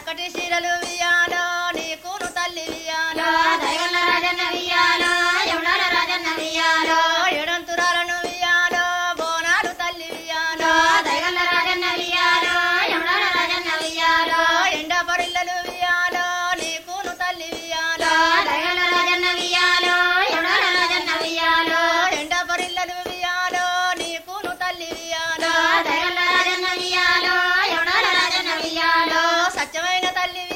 చక్కటి చీరలు వియాలో నీకును తల్లి వియాలో దయగల్ల రాజన్న వియ్యాలో యమునాల రాజన్న వియ్యాలో ఏడంతురాలను వియాలో బోనాలు తల్లి వియాలో దయగల్ల రాజన్న వియ్యాలో యమునాల రాజన్న వియ్యాలో ఎండ పరిల్లలు వియాలో నీకును తల్లి వియాలో దయగల్ల రాజన్న వియ్యాలో యమునాల రాజన్న వియ్యాలో ఎండ పరిల్లలు వియాలో నీకును తల్లి వియాలో దయగల్ల రాజన్న వియ్యాలో యమునాల రాజన్న వియ్యాలో సత్యమైన తల్లి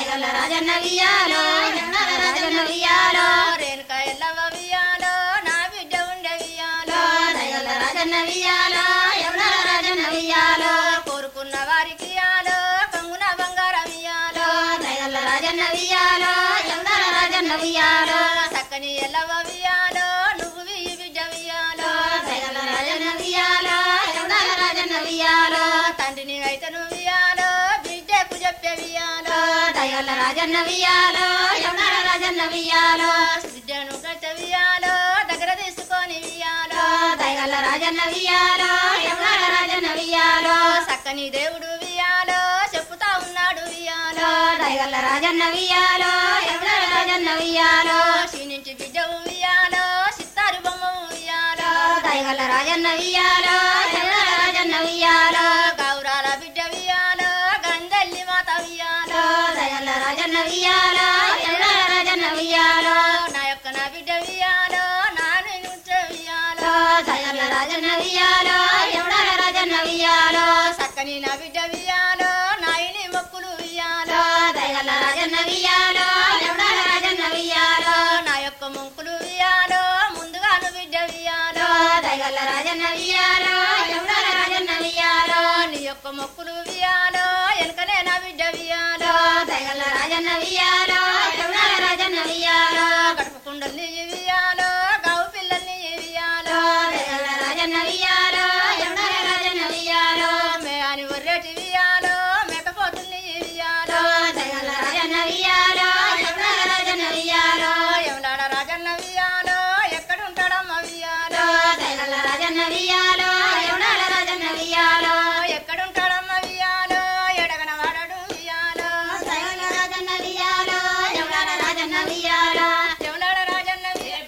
దయగల్ల రాజన్న వియాలో యమునాల రాజన్న వియాలో రేణుక ఎల్లవ వియాలో నా బిడ్డ ఉండే వియాలో దయగల్ల రాజన్న వియాలో యమునాల రాజన్న వియాలో కోరుకున్న వారికి యాలో కంగున బంగారం ఇయాలో దయగల్ల రాజన్న వియాలో యమునాల రాజన్న వియాలో చక్కని ఎల్లవ వియాలో నువ్వు వియ్యి బిడ్డ వియాలో దయగల్ల రాజన్న వియాలో యమునాల రాజన్న వియాలో తండ్రిని అయితను వియాలో బిడ్డకు చెప్పే వియాలో దయగల్ల రాజన్న వియాలో యమునాల రాజన్న వియాలో బిడ్డను గచ్చ వియాలో దగ్గర తీసుకొని వియాలో దయగల్ల రాజన్న వియాలో యమునాల రాజన్న వియాలో చక్కని దేవుడు వియాలో చెప్పుతా ఉన్నాడు వియాలో దయగల్ల రాజన్న వియాలో యమునాల రాజన్న వియాలో నుంచి బిడ్డవు వియాలో సిత్తారు బొమ్మవు వియాలో దయగల్ల రాజన్న వియాలో యమునాల రాజన్న వియాలో గౌరాల బిడ్డ వియాలో గంగల్లి మాత వియాలో దయగల్ల రాజన్న వియాలో యమునాల రాజన్న వియాలో నా యొక్క నా బిడ్డ వియాలో నాని నుంచే వియాలో దయగల్ల రాజన్న వియాలో యమునాల రాజన్న వియాలో చక్కని నా బిడ్డ వియాలో నాయని మొక్కులు వియాలో దయగల్ల రాజన్న వియాలో యమునాల రాజన్న వియాలో నా యొక్క మొక్కులు వియాలో ముందుగాను బిడ్డ వియాలో దయగల్ల రాజన్న వియాలో యమునాల రాజన్న వియాలో నీ యొక్క మొక్కులు వియాలో వెనకనే నా బిడ్డ వియాలో దయగల్ల రాజన్న వియాలో యమునాల రాజన్న వియాలో గడప కుండల్ని వియాలో గావు పిల్లల్ని వియాలో దయగల్ల రాజన్న వియాలో యమునాల రాజన్న వియాలో మే అని ఒర్రెటి వియాలో మేకపోతుల్ని వియాలో దయగల్ల రాజన్న వియాలో యమునాల రాజన్న వియాలో ఎవలాడ రాజన్న వియాలో ఎక్కడుంటాడమ్మ వియాలో దయగల్ల రాజన్న వియాలో యమునాల రాజన్న వియాలో ఎక్కడుంటాడమ్మ వియాలో ఎడగన వాడడు వియాలో దయగల్ల రాజన్న వియాలో యమునాల రాజన్న వియాలో ఎవలాడ రాజన్న వియాలో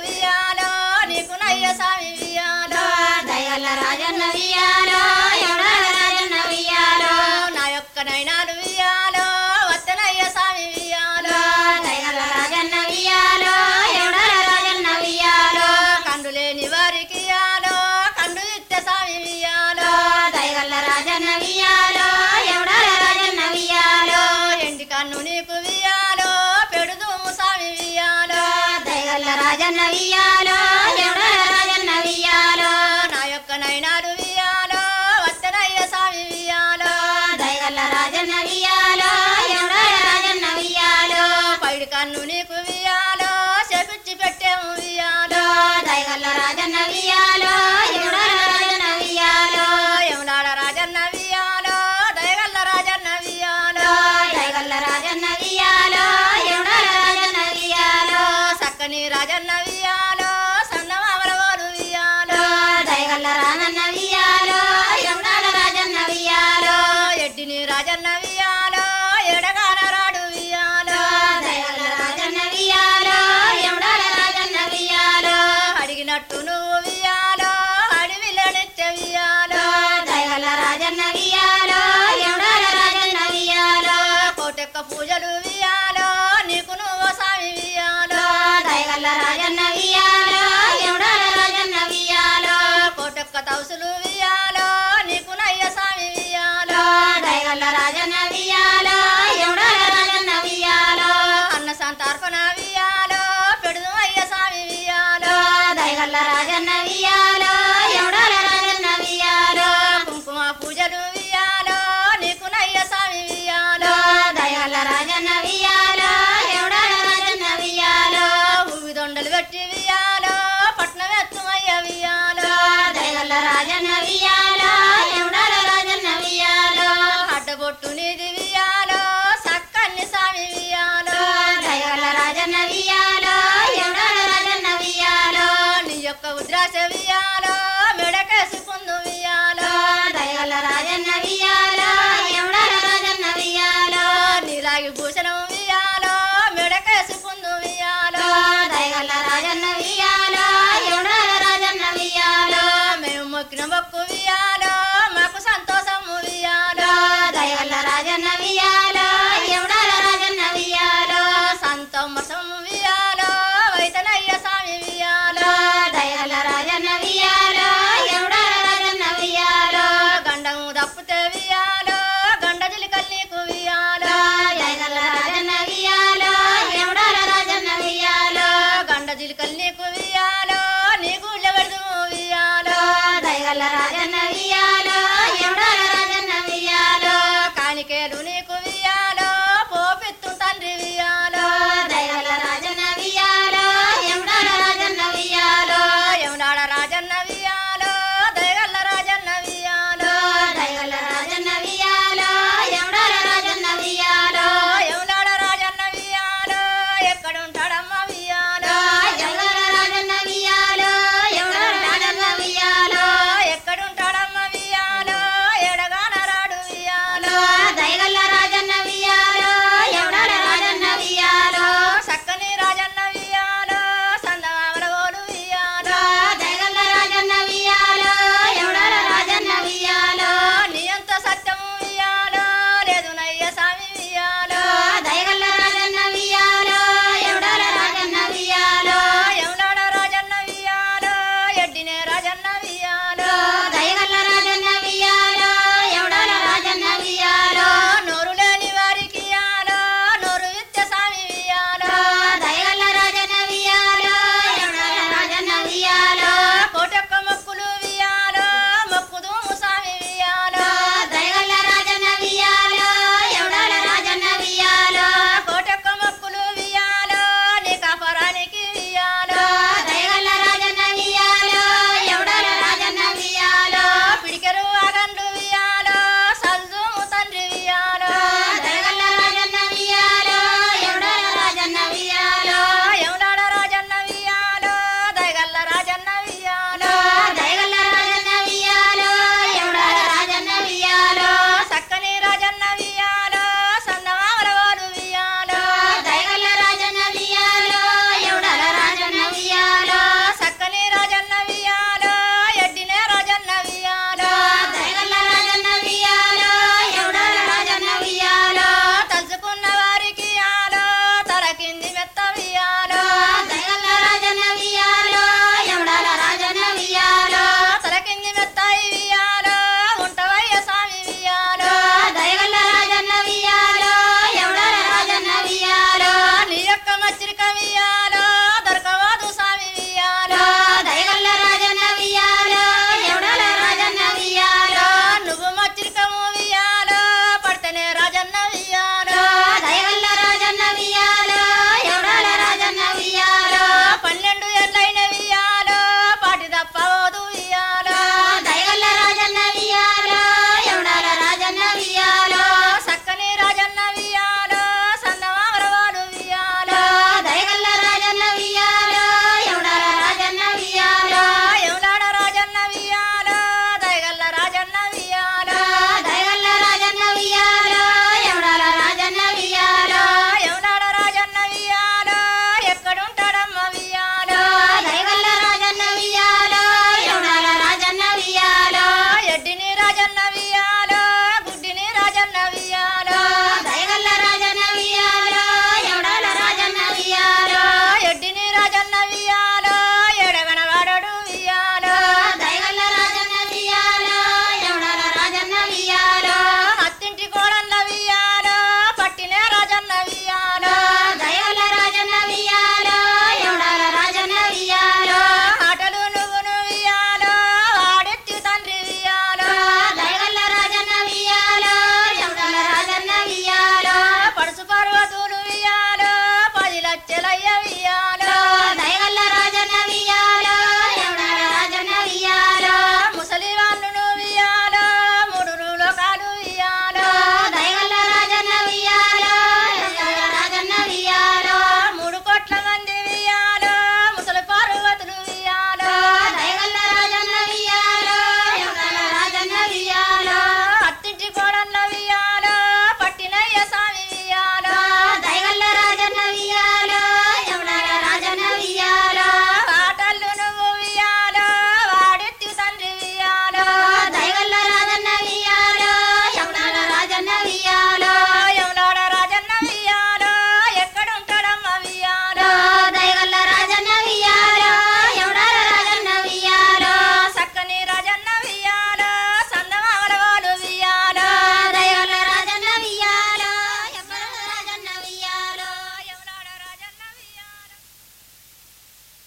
వియాలో నీకు నయ్య స్వామి వియాలో దయగల్ల రాజన్న వియాలో ఎవడాల రాజన్న వియాలో నా యొక్క నైనాలు వియాలో వత్తనయ్య స్వామి వియాలో దయగల్ల రాజన్న వియాలో ఎవడాల రాజన్న వియాలో కండు లేని వారికి యాలో కండు ఇత్త స్వామి వియాలో దయగల్ల రాజన్న వియాలో ఎవడాల రాజన్న వియాలో ఎండి కన్ను నీకు వియాలో పెడుదుము స్వామి వియాలో దయగల్ల రాజన్న వియాలో ఎవడాల రాజన్న వియాలో నా యొక్క నైనాలు వియాలో వత్తనయ్య స్వామి వియాలో దయగల్ల రాజన్న వియాలో ఎవడాల రాజన్న వియాలో పైడి కన్ను నీకు వియాలో చెపిచ్చి పెట్టేము వియాలో దయగల్ల రాజన్న వియాలో ఎవడాల రాజన్న వియాలో యమునాడ రాజన్న వియాలో దయగల్ల రాజన్న వియాలో దయగల్ల రాజన్న వియాలో ఎవడాల రాజన్న వియాలో సక్కని రాజన్న వియాలో సన్నమామల వారు వియాలో దయగల్ల రాజన్న వియాలో ఎవడాల రాజన్న వియాలో ఎడ్డిని రాజన్న వియాలో ఎడగాన రాడు వియాలో దయగల్ల రాజన్న వియాలో ఎవడాల రాజన్న వియాలో అడిగినట్టు నువ్వు వియాలో అడవిలనిత్య వియాలో దయగల్ల రాజన్న వియాలో ఎవడాల రాజన్న వియాలో కోటెక్క పూజలు వియాలో నీకు నువ్వు స్వామి వియాలో దయగల్ల రాజన్న వియాలో ఎవడాల రాజన్న వియాలో కోటెక్క తౌసులు వియాలో నీకు నయ్య స్వామి వియాలో దయగల్ల రాజన్న వియాలో ఎవడాల రాజన్న వియాలో అన్న సంతార్పణ వియాలో పెడుదు అయ్య స్వామి వియాలో దయగల్ల రాజన్న వియాలో ఎవడాల రాజన్న వియాలో కుంకుమ పూజలు వియాలో నీకు నయ్య స్వామి వియాలో దయగల్ల రాజన్న వియాలో ఎవడాల రాజన్న వియాలో భూమి దొండలు పెట్టి వియాలో పట్నం ఎత్తుమయ్య వియాలో దయగల్ల రాజన్న వియాలో ఎవడాల రాజన్న వియాలో అడ్డబొట్టు నీది వియాలో సక్కన్ని స్వామి వియాలో దయగల్ల రాజన్న వియాలో ఎవడాల రాజన్న వియాలో నీ యొక్క ఉద్రాస వియాలో మెడకేసుకుందు వియాలో దయగల్ల రాజన్న వియాలో ఎవడాల రాజన్న వియాలో నీలాగి భూషణం వియాలో మెడకేసుకుందు వియాలో దయగల్ల రాజన్న వియాలో ఎవడాల రాజన్న వియాలో మేము మొక్కిన మొక్కు వియాలో మాకు సంతోషము వియాలో దయగల్ల రాజన్న వియాలో ఎవడాల రాజన్న వియాలో సంతోషము వియాలో వైతనయ్య స్వామి వియాలో దయగల్ల రాజన్న వియాలో ఎవడాల రాజన్న వియాలో గండము దప్పుతే వియాలో గండజిలి కల్లీకు వియాలో దయగల్ల రాజన్న వియాలో ఎవడాల రాజన్న వియాలో గండజిలి కల్లీకు వియాలో